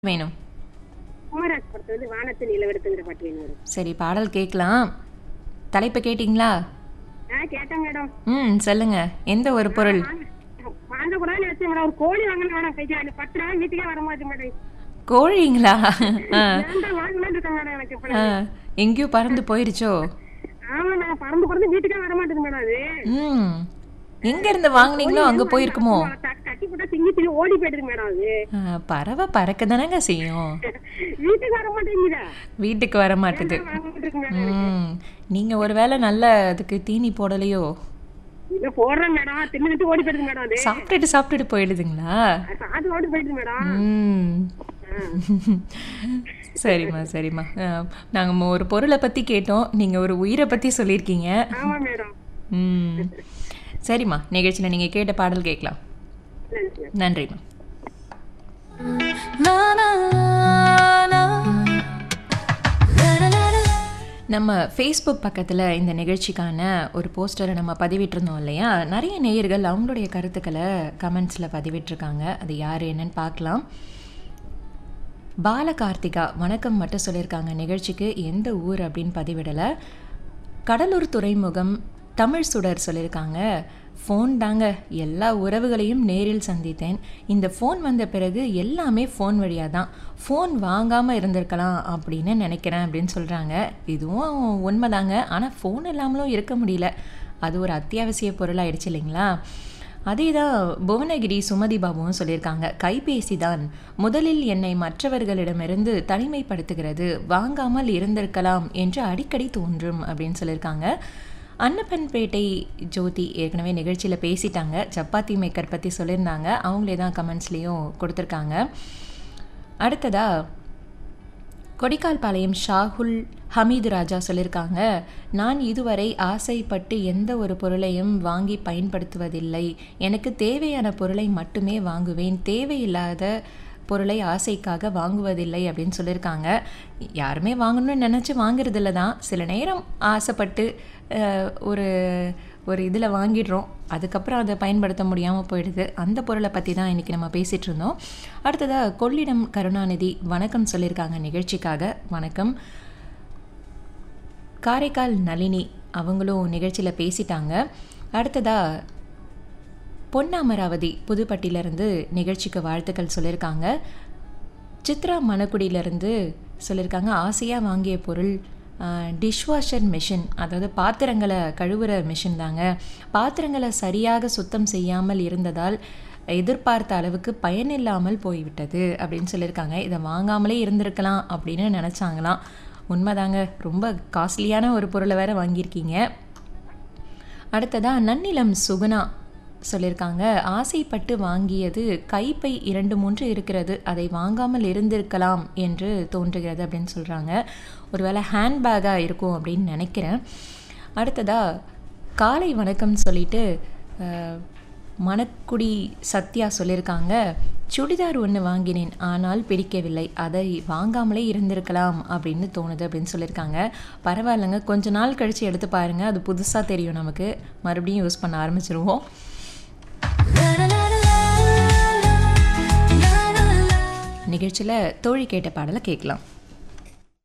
வேணும் குமராஜ் படத்துல வந்து வானத்து நிலவெடுத்துங்கிற பாட்டு வேணும் மேடம் சரி பாடல் கேட்கலாம் தலைப்பு கேட்டிங்களா ஆ கேட்டேன் மேடம் ம் சொல்லுங்க எந்த ஒரு பொருள் வாங்க கூடாதுன்னு நினைச்சேன் மேடம் ஒரு கோழி வாங்கணும் மேடம் கைக்கு அந்த பத்து நாள் வீட்டுக்கே வர மாட்டேன் மேடம் கோழிங்களா ஆ ஏன்டா வாங்கலாம்னு இருக்கேன் மேடம் எனக்கு இப்ப ஆ, எங்கேயோ பறந்து போயிருச்சோ ஆமா நான் பறந்து பறந்து வீட்டுக்கே வர மாட்டேங்குது மேடம் அது ம் எங்க இருந்து வாங்குனீங்களோ அங்க போயிருக்குமோ த- தட்டி போட்டா திங்கி திங்கி ஓடி போயிடுது மேடம் அது ஆ, பறவை பறக்க தானங்க செய்யும் வீட்டுக்கு வர மாட்டேங்குதா வீட்டுக்கு வர மாட்டுது வாங்கிட்டு இருக்கு மேடம் ம் நீங்க ஒருவேளை நல்ல அதுக்கு தீனி போடலையோ இல்ல போடுறேன் மேடம் தின்னுட்டு ஓடி போயிடுது மேடம் அது சாப்பிட்டுட்டு சாப்பிட்டுட்டு போயிடுதுங்களா அது ஓடி போயிடுது மேடம் ம் சரிம்மா சரிம்மா நாங்கள் ஒரு பொருளை பற்றி கேட்டோம் நீங்கள் ஒரு உயிரை பற்றி சொல்லியிருக்கீங்க ஆமா மேடம் ம் சரிம்மா நிகழ்ச்சியில் நீங்கள் கேட்ட பாடல் கேட்கலாம் நன்றி நன்றிம்மா நம்ம ஃபேஸ்புக் பக்கத்தில் இந்த நிகழ்ச்சிக்கான ஒரு போஸ்டரை நம்ம பதிவிட்டிருந்தோம் இல்லையா நிறைய நேயர்கள் அவங்களுடைய கருத்துக்களை கமெண்ட்ஸில் பதிவிட்டிருக்காங்க அது யார் என்னன்னு பார்க்கலாம் பாலகார்த்திகா வணக்கம் மட்டும் சொல்லியிருக்காங்க நிகழ்ச்சிக்கு எந்த ஊர் அப்படின்னு பதிவிடலை கடலூர் துறைமுகம் தமிழ் சுடர் சொல்லியிருக்காங்க ஃபோன் தாங்க எல்லா உறவுகளையும் நேரில் சந்தித்தேன் இந்த ஃபோன் வந்த பிறகு எல்லாமே ஃபோன் வழியாக தான் ஃபோன் வாங்காமல் இருந்திருக்கலாம் அப்படின்னு நினைக்கிறேன் அப்படின்னு சொல்கிறாங்க இதுவும் உண்மைதாங்க ஆனால் ஃபோன் இல்லாமலும் இருக்க முடியல அது ஒரு அத்தியாவசிய பொருளாயிடுச்சு இல்லைங்களா அதே தான் புவனகிரி சுமதி பாபுவும் சொல்லியிருக்காங்க கைபேசி தான் முதலில் என்னை மற்றவர்களிடமிருந்து தனிமைப்படுத்துகிறது வாங்காமல் இருந்திருக்கலாம் என்று அடிக்கடி தோன்றும் அப்படின்னு சொல்லியிருக்காங்க அன்னப்பன்பேட்டை ஜோதி ஏற்கனவே நிகழ்ச்சியில் பேசிட்டாங்க சப்பாத்தி மேக்கர் பற்றி சொல்லியிருந்தாங்க அவங்களே தான் கமெண்ட்ஸ்லேயும் கொடுத்துருக்காங்க அடுத்ததா கொடிக்கால்பாளையம் ஷாகுல் ஹமீது ராஜா சொல்லியிருக்காங்க நான் இதுவரை ஆசைப்பட்டு எந்த ஒரு பொருளையும் வாங்கி பயன்படுத்துவதில்லை எனக்கு தேவையான பொருளை மட்டுமே வாங்குவேன் தேவையில்லாத பொருளை ஆசைக்காக வாங்குவதில்லை அப்படின்னு சொல்லியிருக்காங்க யாருமே வாங்கணும்னு நினச்சி வாங்குறதில்ல தான் சில நேரம் ஆசைப்பட்டு அஹ், ஒரு ஒரு இதில் வாங்கிடுறோம் அதுக்கப்புறம் அதை பயன்படுத்த முடியாமல் போயிடுது அந்த பொருளை பற்றி தான் இன்றைக்கி நம்ம பேசிகிட்டு இருந்தோம் அடுத்ததாக கொள்ளிடம் கருணாநிதி வணக்கம் சொல்லியிருக்காங்க நிகழ்ச்சிக்காக வணக்கம் காரைக்கால் நளினி அவங்களும் நிகழ்ச்சியில் பேசிட்டாங்க அடுத்ததாக பொன்னமராவதி புதுப்பட்டியிலேருந்து நிகழ்ச்சிக்கு வாழ்த்துக்கள் சொல்லியிருக்காங்க சித்ரா மணக்குடியிலேருந்து சொல்லியிருக்காங்க ஆசையாக வாங்கிய பொருள் டிஷ்வாஷர் மிஷின் அதாவது பாத்திரங்களை கழுவுற மிஷின் தாங்க பாத்திரங்களை சரியாக சுத்தம் செய்யாமல் இருந்ததால் எதிர்பார்த்த அளவுக்கு பயனில்லாமல் போய்விட்டது அப்படின்னு சொல்லியிருக்காங்க இதை வாங்காமலே இருந்திருக்கலாம் அப்படின்னு நினச்சாங்களாம் உண்மைதாங்க ரொம்ப காஸ்ட்லியான ஒரு பொருளை வேற வாங்கியிருக்கீங்க அடுத்ததா நன்னிலம் சுகுணா சொல்லியிருக்காங்க ஆசைப்பட்டு வாங்கியது கைப்பை இரண்டு மூன்று இருக்கிறது அதை வாங்காமல் இருந்திருக்கலாம் என்று தோன்றுகிறது அப்படின்னு சொல்கிறாங்க ஒருவேளை ஹேண்ட்பேக்காக இருக்கும் அப்படின்னு நினைக்கிறேன் அடுத்ததா காலை வணக்கம் சொல்லிட்டு அஹ், மணக்குடி சத்யா சொல்லியிருக்காங்க சுடிதார் ஒன்று வாங்கினேன் ஆனால் பிடிக்கவில்லை அதை வாங்காமலே இருந்திருக்கலாம் அப்படின்னு தோணுது அப்படின்னு சொல்லியிருக்காங்க பரவாயில்லைங்க கொஞ்ச நாள் கழித்து எடுத்து பாருங்கள் அது புதுசாக தெரியும் நமக்கு மறுபடியும் யூஸ் பண்ண ஆரம்பிச்சிருவோம் நிகழ்ச்சியில் தோழி கேட்ட பாடலை கேட்கலாம்